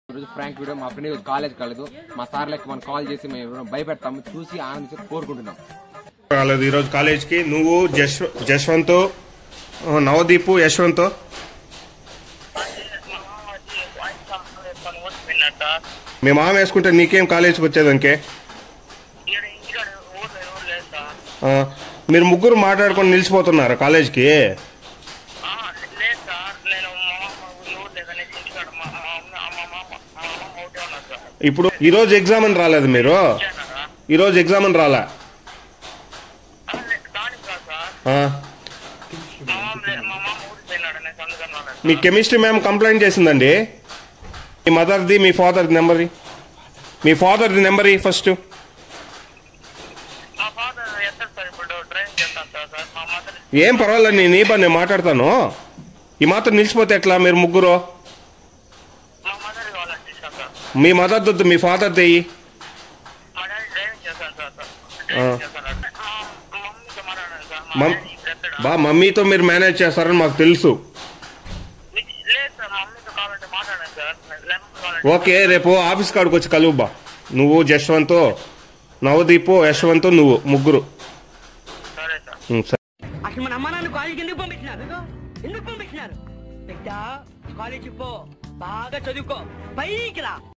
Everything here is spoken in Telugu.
ఈరోజు ఫ్రాంక్ వీడియో మా ఫ్రెండ్ ఈరోజు కాలేజ్ కాలేదు మా సార్లకి మనం కాల్ చేసి మేము ఎవరైనా భయపెడతాము చూసి ఆనందించి కోరుకుంటున్నాం రాలేదు ఈరోజు కాలేజ్కి నువ్వు జశ్ జశ్వంత్ ఆ, నవదీప్ యశ్వంత్ మీ మామ వేసుకుంటే నీకేం కాలేజ్కి వచ్చేదానికే ఆ, మీరు ముగ్గురు మాట్లాడుకొని నిలిచిపోతున్నారు కాలేజ్కి ఇప్పుడు ఈరోజు ఎగ్జామ్ అని రాలేదు మీరు ఈరోజు ఎగ్జామ్ అని రాలే ఆ, మీ కెమిస్ట్రీ మ్యామ్ కంప్లైంట్ చేసిందండి మీ మదర్ది మీ ఫాదర్ది నెంబర్ మీ ఫాదర్ది నెంబర్ ఫస్ట్ ఏం పర్వాలేదు నేను ఈ పని నేను మాట్లాడతాను ఈ మాత్రం నిలిచిపోతే ఎట్లా మీరు ముగ్గురు మీ మదర్ వద్దు మీ ఫాదర్ తెయ్యి మమ్- బా మమ్మీతో మీరు మేనేజ్ చేస్తారని మాకు తెలుసు ఓకే రేపు ఆఫీస్ కాడికి వచ్చి కలువు బా నువ్వు జశ్వంత్ నవదీప్ యశ్వంత్ నువ్వు ముగ్గురు ఉం, సరే అసలు మన అమ్మ నాన్న కాలేజీకి ఎందుకు పంపించినారు ఎందుకు పంపించినారు బిడ్డ కాలేజీ పో బాగా చదువుకో పైకి రా